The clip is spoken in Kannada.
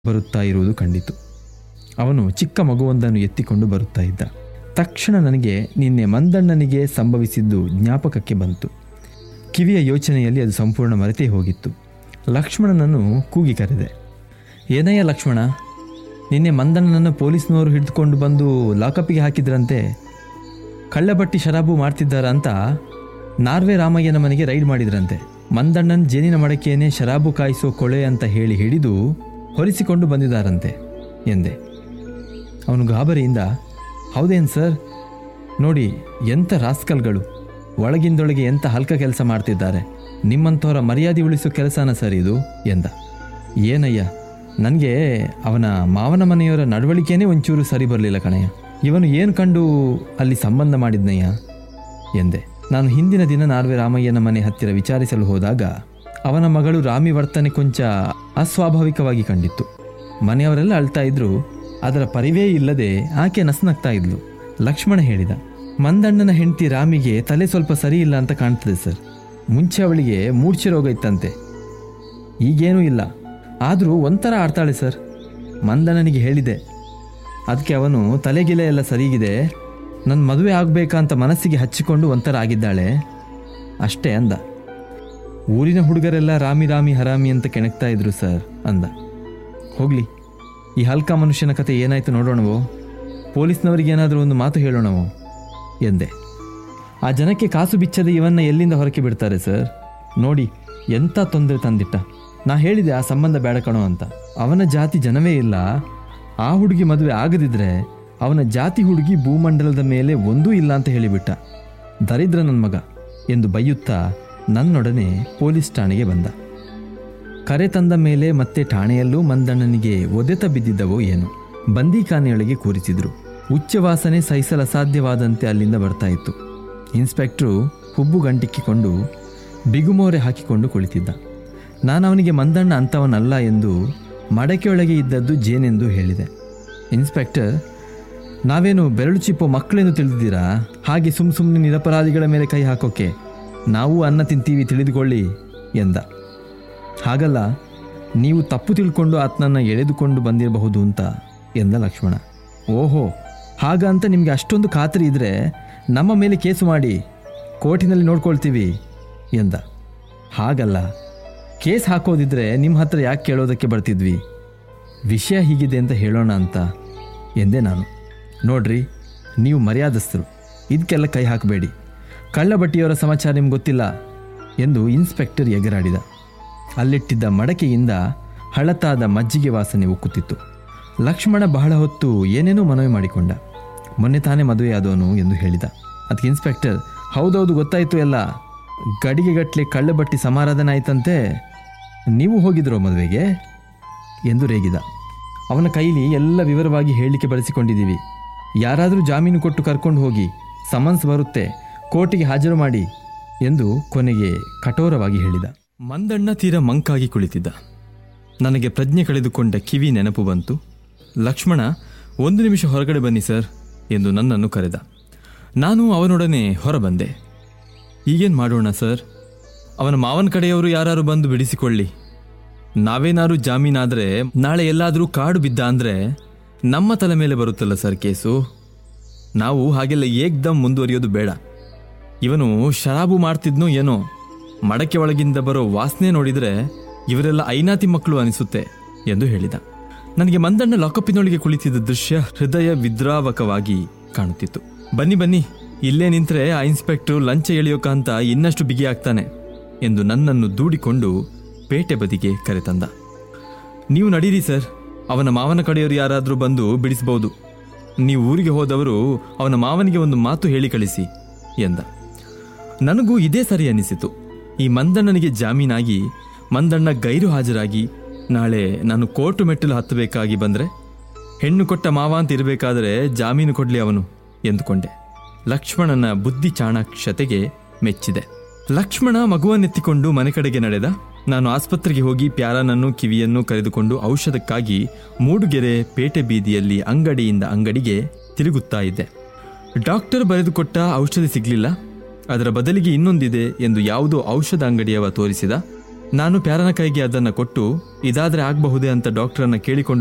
ಬರುತ್ತಾ ಇರುವುದು ಕಂಡಿತು ಅವನು ಚಿಕ್ಕ ಮಗುವೊಂದನ್ನು ಎತ್ತಿಕೊಂಡು ಬರುತ್ತಾ ಇದ್ದ ತಕ್ಷಣ ನನಗೆ ನಿನ್ನೆ ಮಂದಣ್ಣನಿಗೆ ಸಂಭವಿಸಿದ್ದು ಜ್ಞಾಪಕಕ್ಕೆ ಬಂತು ಕಿವಿಯ ಯೋಚನೆಯಲ್ಲಿ ಅದು ಸಂಪೂರ್ಣ ಮರೆತೇ ಹೋಗಿತ್ತು ಲಕ್ಷ್ಮಣನನ್ನು ಕೂಗಿ ಕರೆದೆ ಏನಯ್ಯ ಲಕ್ಷ್ಮಣ ನಿನ್ನೆ ಮಂದಣ್ಣನನ್ನು ಪೊಲೀಸ್ನವರು ಹಿಡಿದುಕೊಂಡು ಬಂದು ಲಾಕಪ್ಪಿಗೆ ಹಾಕಿದ್ರಂತೆ ಕಳ್ಳಬಟ್ಟಿ ಶರಾಬು ಮಾಡ್ತಿದ್ದಾರ ಅಂತ ನಾರ್ವೆ ರಾಮಯ್ಯನ ಮನೆಗೆ ರೈಡ್ ಮಾಡಿದ್ರಂತೆ ಮಂದಣ್ಣನ್ ಜೇನಿನ ಮಡಕೆಯನ್ನೇ ಶರಾಬು ಕಾಯಿಸೋ ಕೊಳೆ ಅಂತ ಹೇಳಿ ಹಿಡಿದು ಹೊರಿಸಿಕೊಂಡು ಬಂದಿದ್ದಾರಂತೆ ಎಂದೆ ಅವನು ಗಾಬರಿಯಿಂದ ಹೌದೇನು ಸರ್ ನೋಡಿ ಎಂಥ ರಾಸ್ಕಲ್ಗಳು ಒಳಗಿಂದೊಳಗೆ ಎಂಥ ಹಲ್ಕ ಕೆಲಸ ಮಾಡ್ತಿದ್ದಾರೆ ನಿಮ್ಮಂಥವರ ಮರ್ಯಾದೆ ಉಳಿಸೋ ಕೆಲಸನ ಸರ್ ಇದು ಎಂದ ಏನಯ್ಯ ನನಗೆ ಅವನ ಮಾವನ ಮನೆಯವರ ನಡವಳಿಕೆನೇ ಒಂಚೂರು ಸರಿ ಬರಲಿಲ್ಲ ಕಣಯ್ಯ ಇವನು ಏನು ಕಂಡು ಅಲ್ಲಿ ಸಂಬಂಧ ಮಾಡಿದ್ನಯ್ಯ ಎಂದೆ ನಾನು ಹಿಂದಿನ ದಿನ ನಾರ್ವೆ ರಾಮಯ್ಯನ ಮನೆ ಹತ್ತಿರ ವಿಚಾರಿಸಲು ಹೋದಾಗ ಅವನ ಮಗಳು ರಾಮಿ ವರ್ತನೆ ಕೊಂಚ ಅಸ್ವಾಭಾವಿಕವಾಗಿ ಕಂಡಿತ್ತು ಮನೆಯವರೆಲ್ಲ ಅಳ್ತಾ ಇದ್ರು ಅದರ ಪರಿವೇ ಇಲ್ಲದೆ ಆಕೆ ನಸ್ನಗ್ತಾ ಇದ್ಲು ಲಕ್ಷ್ಮಣ ಹೇಳಿದ ಮಂದಣ್ಣನ ಹೆಂಡತಿ ರಾಮಿಗೆ ತಲೆ ಸ್ವಲ್ಪ ಸರಿ ಇಲ್ಲ ಅಂತ ಕಾಣ್ತದೆ ಸರ್ ಮುಂಚೆ ಅವಳಿಗೆ ಮೂರ್ಛೆ ರೋಗ ಇತ್ತಂತೆ ಈಗೇನೂ ಇಲ್ಲ ಆದರೂ ಒಂಥರ ಆಡ್ತಾಳೆ ಸರ್ ಮಂದಣ್ಣನಿಗೆ ಹೇಳಿದೆ ಅದಕ್ಕೆ ಅವನು ತಲೆಗಿಲೆ ಎಲ್ಲ ಸರಿಗಿದೆ ನನ್ನ ಮದುವೆ ಆಗಬೇಕಂತ ಮನಸ್ಸಿಗೆ ಹಚ್ಚಿಕೊಂಡು ಒಂಥರ ಆಗಿದ್ದಾಳೆ ಅಷ್ಟೇ ಅಂದ ಊರಿನ ಹುಡುಗರೆಲ್ಲ ರಾಮಿ ರಾಮಿ ಹರಾಮಿ ಅಂತ ಕೆಣಕ್ತಾ ಇದ್ರು ಸರ್ ಅಂದ ಹೋಗ್ಲಿ ಈ ಹಲ್ಕ ಮನುಷ್ಯನ ಕತೆ ಏನಾಯ್ತು ನೋಡೋಣವೋ ಪೊಲೀಸ್ನವರಿಗೆ ಏನಾದರೂ ಒಂದು ಮಾತು ಹೇಳೋಣವೋ ಎಂದೆ ಆ ಜನಕ್ಕೆ ಕಾಸು ಬಿಚ್ಚದೆ ಇವನ್ನ ಎಲ್ಲಿಂದ ಹೊರಕ್ಕೆ ಬಿಡ್ತಾರೆ ಸರ್ ನೋಡಿ ಎಂಥ ತೊಂದರೆ ತಂದಿಟ್ಟ ನಾ ಹೇಳಿದೆ ಆ ಸಂಬಂಧ ಬೇಡ ಕಣೋ ಅಂತ ಅವನ ಜಾತಿ ಜನವೇ ಇಲ್ಲ ಆ ಹುಡುಗಿ ಮದುವೆ ಆಗದಿದ್ರೆ ಅವನ ಜಾತಿ ಹುಡುಗಿ ಭೂಮಂಡಲದ ಮೇಲೆ ಒಂದೂ ಇಲ್ಲ ಅಂತ ಹೇಳಿಬಿಟ್ಟ ದರಿದ್ರ ನನ್ನ ಮಗ ಎಂದು ಬೈಯುತ್ತಾ ನನ್ನೊಡನೆ ಪೊಲೀಸ್ ಠಾಣೆಗೆ ಬಂದ ಕರೆ ತಂದ ಮೇಲೆ ಮತ್ತೆ ಠಾಣೆಯಲ್ಲೂ ಮಂದಣ್ಣನಿಗೆ ಒದೆತ ಬಿದ್ದಿದ್ದವೋ ಏನು ಬಂದೀಖಾನೆಯೊಳಗೆ ಕೂರಿಸಿದ್ರು ಉಚ್ಚವಾಸನೆ ಸಹಿಸಲು ಅಸಾಧ್ಯವಾದಂತೆ ಅಲ್ಲಿಂದ ಬರ್ತಾ ಇತ್ತು ಇನ್ಸ್ಪೆಕ್ಟ್ರು ಹುಬ್ಬು ಗಂಟಿಕ್ಕಿಕೊಂಡು ಬಿಗುಮೋರೆ ಹಾಕಿಕೊಂಡು ಕುಳಿತಿದ್ದ ನಾನು ಅವನಿಗೆ ಮಂದಣ್ಣ ಅಂಥವನಲ್ಲ ಎಂದು ಮಡಕೆಯೊಳಗೆ ಇದ್ದದ್ದು ಜೇನೆಂದು ಹೇಳಿದೆ ಇನ್ಸ್ಪೆಕ್ಟರ್ ನಾವೇನು ಬೆರಳು ಚಿಪ್ಪೋ ಮಕ್ಕಳೆಂದು ತಿಳಿದಿದ್ದೀರಾ ಹಾಗೆ ಸುಮ್ ಸುಮ್ಮನೆ ನಿರಪರಾಧಿಗಳ ಮೇಲೆ ಕೈ ಹಾಕೋಕೆ ನಾವು ಅನ್ನ ತಿಂತೀವಿ ತಿಳಿದುಕೊಳ್ಳಿ ಎಂದ ಹಾಗಲ್ಲ ನೀವು ತಪ್ಪು ತಿಳ್ಕೊಂಡು ಆತನನ್ನು ಎಳೆದುಕೊಂಡು ಬಂದಿರಬಹುದು ಅಂತ ಎಂದ ಲಕ್ಷ್ಮಣ ಓಹೋ ಹಾಗ ಅಂತ ನಿಮಗೆ ಅಷ್ಟೊಂದು ಖಾತ್ರಿ ಇದ್ರೆ ನಮ್ಮ ಮೇಲೆ ಕೇಸು ಮಾಡಿ ಕೋರ್ಟಿನಲ್ಲಿ ನೋಡ್ಕೊಳ್ತೀವಿ ಎಂದ ಹಾಗಲ್ಲ ಕೇಸ್ ಹಾಕೋದಿದ್ರೆ ನಿಮ್ಮ ಹತ್ರ ಯಾಕೆ ಕೇಳೋದಕ್ಕೆ ಬರ್ತಿದ್ವಿ ವಿಷಯ ಹೀಗಿದೆ ಅಂತ ಹೇಳೋಣ ಅಂತ ಎಂದೆ ನಾನು ನೋಡ್ರಿ ನೀವು ಮರ್ಯಾದಸ್ಥರು ಇದಕ್ಕೆಲ್ಲ ಕೈ ಹಾಕಬೇಡಿ ಕಳ್ಳಬಟ್ಟಿಯವರ ಸಮಾಚಾರ ನಿಮ್ಗೆ ಗೊತ್ತಿಲ್ಲ ಎಂದು ಇನ್ಸ್ಪೆಕ್ಟರ್ ಎಗರಾಡಿದ ಅಲ್ಲಿಟ್ಟಿದ್ದ ಮಡಕೆಯಿಂದ ಹಳತಾದ ಮಜ್ಜಿಗೆ ವಾಸನೆ ಉಕ್ಕುತ್ತಿತ್ತು ಲಕ್ಷ್ಮಣ ಬಹಳ ಹೊತ್ತು ಏನೇನೋ ಮನವಿ ಮಾಡಿಕೊಂಡ ಮೊನ್ನೆ ತಾನೇ ಮದುವೆಯಾದವನು ಎಂದು ಹೇಳಿದ ಅದಕ್ಕೆ ಇನ್ಸ್ಪೆಕ್ಟರ್ ಹೌದೌದು ಗೊತ್ತಾಯಿತು ಎಲ್ಲ ಗಡಿಗೆಗಟ್ಟಲೆ ಕಳ್ಳಬಟ್ಟಿ ಸಮಾರಾಧನೆ ಆಯ್ತಂತೆ ನೀವು ಹೋಗಿದ್ರೋ ಮದುವೆಗೆ ಎಂದು ರೇಗಿದ ಅವನ ಕೈಲಿ ಎಲ್ಲ ವಿವರವಾಗಿ ಹೇಳಲಿಕ್ಕೆ ಬಳಸಿಕೊಂಡಿದ್ದೀವಿ ಯಾರಾದರೂ ಜಾಮೀನು ಕೊಟ್ಟು ಕರ್ಕೊಂಡು ಹೋಗಿ ಸಮನ್ಸ್ ಬರುತ್ತೆ ಕೋರ್ಟಿಗೆ ಹಾಜರು ಮಾಡಿ ಎಂದು ಕೊನೆಗೆ ಕಠೋರವಾಗಿ ಹೇಳಿದ ಮಂದಣ್ಣ ತೀರ ಮಂಕಾಗಿ ಕುಳಿತಿದ್ದ ನನಗೆ ಪ್ರಜ್ಞೆ ಕಳೆದುಕೊಂಡ ಕಿವಿ ನೆನಪು ಬಂತು ಲಕ್ಷ್ಮಣ ಒಂದು ನಿಮಿಷ ಹೊರಗಡೆ ಬನ್ನಿ ಸರ್ ಎಂದು ನನ್ನನ್ನು ಕರೆದ ನಾನು ಅವನೊಡನೆ ಹೊರಬಂದೆ ಈಗೇನು ಮಾಡೋಣ ಸರ್ ಅವನ ಮಾವನ ಕಡೆಯವರು ಯಾರು ಬಂದು ಬಿಡಿಸಿಕೊಳ್ಳಿ ನಾವೇನಾದ್ರೂ ಜಾಮೀನಾದರೆ ನಾಳೆ ಎಲ್ಲಾದರೂ ಕಾಡು ಬಿದ್ದ ಅಂದರೆ ನಮ್ಮ ತಲೆ ಮೇಲೆ ಬರುತ್ತಲ್ಲ ಸರ್ ಕೇಸು ನಾವು ಹಾಗೆಲ್ಲ ಏಕ್ದಮ್ ಮುಂದುವರಿಯೋದು ಬೇಡ ಇವನು ಶರಾಬು ಮಾಡ್ತಿದ್ನೋ ಏನೋ ಮಡಕೆ ಒಳಗಿಂದ ಬರೋ ವಾಸನೆ ನೋಡಿದರೆ ಇವರೆಲ್ಲ ಐನಾತಿ ಮಕ್ಕಳು ಅನಿಸುತ್ತೆ ಎಂದು ಹೇಳಿದ ನನಗೆ ಮಂದಣ್ಣ ಲಾಕಪ್ಪಿನೊಳಗೆ ಕುಳಿತಿದ್ದ ದೃಶ್ಯ ಹೃದಯ ವಿದ್ರಾವಕವಾಗಿ ಕಾಣುತ್ತಿತ್ತು ಬನ್ನಿ ಬನ್ನಿ ಇಲ್ಲೇ ನಿಂತ್ರೆ ಆ ಇನ್ಸ್ಪೆಕ್ಟ್ರು ಲಂಚ ಎಳೆಯೋಕಂತ ಇನ್ನಷ್ಟು ಬಿಗಿಯಾಗ್ತಾನೆ ಎಂದು ನನ್ನನ್ನು ದೂಡಿಕೊಂಡು ಪೇಟೆ ಬದಿಗೆ ಕರೆತಂದ ನೀವು ನಡೀರಿ ಸರ್ ಅವನ ಮಾವನ ಕಡೆಯವರು ಯಾರಾದರೂ ಬಂದು ಬಿಡಿಸಬಹುದು ನೀವು ಊರಿಗೆ ಹೋದವರು ಅವನ ಮಾವನಿಗೆ ಒಂದು ಮಾತು ಹೇಳಿ ಕಳಿಸಿ ಎಂದ ನನಗೂ ಇದೇ ಸರಿ ಅನಿಸಿತು ಈ ಮಂದಣ್ಣನಿಗೆ ಜಾಮೀನಾಗಿ ಮಂದಣ್ಣ ಗೈರು ಹಾಜರಾಗಿ ನಾಳೆ ನಾನು ಕೋರ್ಟು ಮೆಟ್ಟಲು ಹತ್ತಬೇಕಾಗಿ ಬಂದರೆ ಹೆಣ್ಣು ಕೊಟ್ಟ ಮಾವ ಅಂತ ಇರಬೇಕಾದರೆ ಜಾಮೀನು ಕೊಡಲಿ ಅವನು ಎಂದುಕೊಂಡೆ ಲಕ್ಷ್ಮಣನ ಬುದ್ಧಿ ಚಾಣಾಕ್ಷತೆಗೆ ಮೆಚ್ಚಿದೆ ಲಕ್ಷ್ಮಣ ಮಗುವನ್ನೆತ್ತಿಕೊಂಡು ಮನೆ ಕಡೆಗೆ ನಡೆದ ನಾನು ಆಸ್ಪತ್ರೆಗೆ ಹೋಗಿ ಪ್ಯಾರನನ್ನು ಕಿವಿಯನ್ನು ಕರೆದುಕೊಂಡು ಔಷಧಕ್ಕಾಗಿ ಮೂಡುಗೆರೆ ಪೇಟೆ ಬೀದಿಯಲ್ಲಿ ಅಂಗಡಿಯಿಂದ ಅಂಗಡಿಗೆ ತಿರುಗುತ್ತಾ ಇದ್ದೆ ಡಾಕ್ಟರ್ ಬರೆದುಕೊಟ್ಟ ಔಷಧಿ ಸಿಗಲಿಲ್ಲ ಅದರ ಬದಲಿಗೆ ಇನ್ನೊಂದಿದೆ ಎಂದು ಯಾವುದೋ ಔಷಧ ಅಂಗಡಿಯವ ತೋರಿಸಿದ ನಾನು ಪ್ಯಾರನ ಕೈಗೆ ಅದನ್ನು ಕೊಟ್ಟು ಇದಾದರೆ ಆಗಬಹುದೇ ಅಂತ ಡಾಕ್ಟರನ್ನು ಕೇಳಿಕೊಂಡು